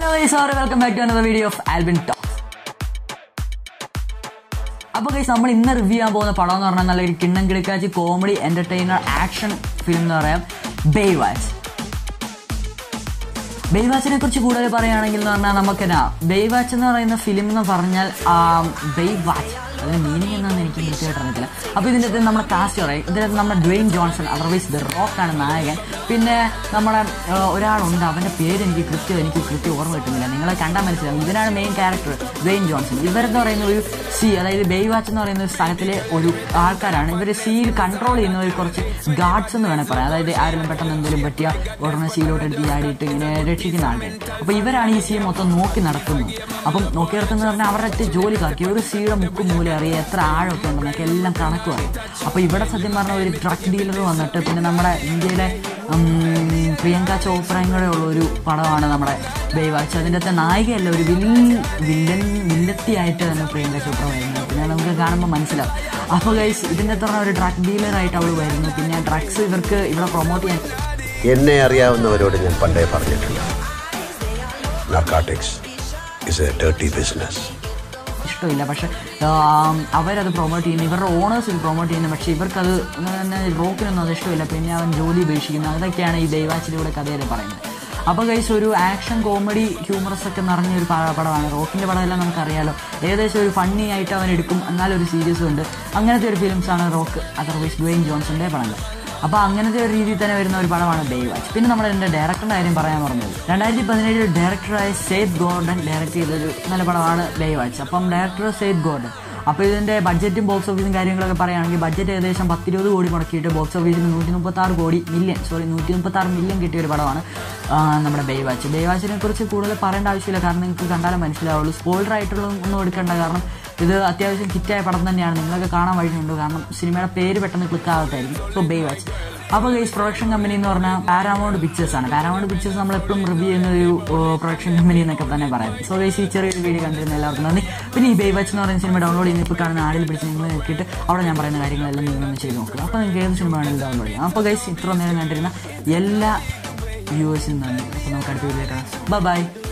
welcome back to another video of Albin talks അപ്പോൾ guys നമ്മൾ ഇന്ന് റിവ്യൂ ചെയ്യാൻ പോകുന്ന പടം എന്ന് പറഞ്ഞാൽ നല്ലൊരു കിണ്ണം കിടക്കാച്ചി കോമഡി എന്റർടൈനർ ആക്ഷൻ ഫിലിം എന്ന് പറയാം ബേയ് വാച്ച് ബേയ് വാച്ചിനെ കുറിച്ച് കൂടുതൽ പറയുകയാണെങ്കിൽ എന്ന് പറഞ്ഞാൽ നമുക്ക് എന്നാ ബേയ് വാച്ച് എന്ന് പറയുന്ന ഫിലിം എന്ന് പറഞ്ഞാൽ ബേയ് വാച്ച് അതിന് മീനിങ് എന്താണെന്ന് എനിക്ക് കൃത്യമായിട്ട് അറിയത്തില്ല അപ്പോൾ ഇതിൻ്റെ അകത്ത് നമ്മുടെ കാസ്റ്റ് പറയും ഇതിനകത്ത് നമ്മുടെ Dwayne Johnson otherwise the Rock ആണ് നായകൻ പിന്നെ നമ്മുടെ ആ, ഒരാളുണ്ട് അവൻ്റെ പേര് എനിക്ക് കൃത്യം എനിക്ക് കൃത്യം ഓർമ്മ കിട്ടുന്നില്ല നിങ്ങളെ കണ്ടാൽ മനസ്സിലാവും ഇതിനാണ് മെയിൻ ക്യാരക്ടർ ഡ്വെയിൻ ജോൺസൺ ഇവരെന്ന് പറയുന്ന ഒരു സി അതായത് ബേയ് വാച്ച് എന്ന് പറയുന്ന ഒരു സ്ഥലത്തിലെ ഒരു ആൾക്കാരാണ് ഇവർ സീയിൽ കൺട്രോൾ ചെയ്യുന്ന ഒരു കുറച്ച് ഗാർഡ്സ് എന്ന് വേണേൽ പറയാം അതായത് ആരെങ്കിലും പെട്ടെന്ന് എന്തെങ്കിലും പറ്റിയ ഉടനെ സീലോട്ട് എടുത്ത് ചാടിയിട്ട് ഇങ്ങനെ രക്ഷിക്കുന്ന ആൾക്കാർ അപ്പോൾ ഇവരാണ് ഈ സീ മൊത്തം നോക്കി നടത്തുന്നത് അപ്പം നോക്കി നടത്തുന്നത് പറഞ്ഞാൽ അവരുടെ ജോലിക്കാർക്ക് ഒരു സീയുടെ മുക്ക് മൂല അറിയാം എത്ര ആഴമൊക്കെ ഉണ്ടെന്നൊക്കെ എല്ലാം കണക്ക് പറയും അപ്പോൾ ഇവിടെ സത്യം പറഞ്ഞ ഒരു ഡ്രഗ് ഡീലർ വന്നിട്ട് പിന്നെ നമ്മുടെ ഇന്ത്യയിലെ ഉം, പ്രിയങ്ക ചോപ്രയും കൂടെ ഉള്ള ഒരു പടമാണ് നമ്മുടെ ബേവാച്ച് അതിൻ്റെ അകത്തെ നായികയല്ല ഒരു വിൽ വില്ലൻ വില്ലത്തിയായിട്ട് തന്നെ പ്രിയങ്ക ചോപ്ര വരുന്നത് പിന്നെ നമുക്ക് കാണുമ്പോൾ മനസ്സിലാവും അപ്പോൾ ഗൈസ് ഇതിൻ്റെ അകത്ത് പറഞ്ഞ ഒരു ഡ്രഗ് ഡീലറായിട്ട് അവൾ വരുന്നു പിന്നെ ഡ്രഗ്സ് ഇവർക്ക് ഇവിടെ പ്രൊമോട്ട് ചെയ്യാൻ എന്നെ അറിയാവുന്നവരോട് ഞാൻ പണ്ടേ പറഞ്ഞിട്ടുണ്ട് narcotics is a dirty business ഇഷ്ടമില്ല പക്ഷെ ആം, അവരത് പ്രൊമോട്ട് ചെയ്യുന്നു ഇവരുടെ ഓണേഴ്സ് ഇത് പ്രൊമോട്ട് ചെയ്യുന്നു പക്ഷെ ഇവർക്കത് തന്നെ റോക്കിനൊന്നും അത് ഇഷ്ടമില്ല പിന്നെ അവൻ ജോലി ഉപേക്ഷിക്കുന്നു അതൊക്കെയാണ് ഈ ദൈവാച്ചിലൂടെ കഥയിൽ പറയുന്നത് അപ്പോൾ കൈസ് ഒരു ആക്ഷൻ കോമഡി ഹ്യൂമറസ് ഒക്കെ നിറഞ്ഞ ഒരു പ- പടമാണ് റോക്കിൻ്റെ പടമെല്ലാം നമുക്കറിയാലോ ഏകദേശം ഒരു ഫണ്ണി ആയിട്ട് അവൻ എടുക്കും എന്നാലും ഒരു സീരിയസും ഉണ്ട് അങ്ങനത്തെ ഒരു ഫിലിംസാണ് റോക്ക് അതർവൈസ് ഡുവൈൻ ജോൺസന്റെ പടങ്ങൾ അപ്പോൾ അങ്ങനത്തെ ഒരു രീതിയിൽ തന്നെ വരുന്ന ഒരു പടമാണ് ബേവാച്ച് പിന്നെ നമ്മൾ എൻ്റെ ഡയറക്ടറിൻ്റെ കാര്യം പറയാൻ പറഞ്ഞത് രണ്ടായിരത്തി പതിനേഴിൽ ഡയറക്ടറായ സെയ്ദ് ഗോർഡൻ ഡയറക്ട് ചെയ്തൊരു നല്ല പടമാണ് ബേവാച്ച് അപ്പം ഡയറക്ടർ സെയ്ദ് ഗോർഡൻ അപ്പോൾ ഇതിൻ്റെ ബഡ്ജറ്റും ബോക്സ് ഓഫീസും കാര്യങ്ങളൊക്കെ പറയുകയാണെങ്കിൽ ബഡ്ജറ്റ് ഏകദേശം പത്തിരുപത് കോടി മുടക്കിയിട്ട് ബോക്സ് ഓഫീസിന് നൂറ്റി മുപ്പത്താറ് കോടി മില്യൺ സോറി നൂറ്റി മുപ്പത്താറ് മില്യൺ കിട്ടിയ ഒരു പടമാണ് ആ, നമ്മുടെ ബേവാച്ച് ബേവാച്ചിനെ കുറിച്ച് കൂടുതൽ പറയേണ്ട ആവശ്യമില്ല കാരണം നിങ്ങൾക്ക് കണ്ടാലേ മനസ്സിലാവുള്ളൂ സ്പോയിലർ ആയിട്ടുള്ള ഒന്നും എടുക്കേണ്ട കാരണം ഇത് അത്യാവശ്യം ഹിറ്റായ പടം തന്നെയാണ് നിങ്ങളൊക്കെ കാണാൻ വഴിയുണ്ട് കാരണം സിനിമയുടെ പേര് പെട്ടെന്ന് ക്ലിക്ക് ആകത്തായിരിക്കും ഇപ്പോൾ ബേ വാച്ച് അപ്പോൾ ഗൈസ് പ്രൊഡക്ഷൻ കമ്പനി എന്ന് പറഞ്ഞാൽ പാരാമൗണ്ട് പിക്ചേഴ്സ് ആണ് പാരാമൗണ്ട് പിക്ചേഴ്സ് നമ്മൾ എപ്പോഴും റിവ്യൂ ചെയ്യുന്ന ഒരു പ്രൊഡക്ഷൻ കമ്പനി എന്നൊക്കെ തന്നെ പറയാം സോ ഗൈസ് ഈ ചെറിയൊരു വീഡിയോ കണ്ടിരുന്ന എല്ലാവർക്കും നന്ദി പിന്നെ ഈ ബേ വാച്ച് എന്ന് പറയുന്ന സിനിമ ഡൗൺലോഡ് ചെയ്യുന്ന ഇപ്പോൾ കാണുന്ന ആടിൽ പിടിച്ച് നിങ്ങൾ നോക്കിയിട്ട് അവിടെ ഞാൻ പറയുന്ന കാര്യങ്ങളെല്ലാം നിങ്ങളൊന്ന് ചെയ്ത് നോക്കുക അപ്പോൾ നിങ്ങൾക്ക് ഏത് സിനിമ വേണമെങ്കിലും ഡൗൺലോഡ് ചെയ്യാം അപ്പോൾ ഗൈസ് ഇത്ര നേരം കണ്ടിരുന്ന എല്ലാ വ്യൂവേഴ്സിനും നന്ദി അപ്പോൾ നമുക്ക് അടുത്ത വീഡിയോ കാണാം ബൈ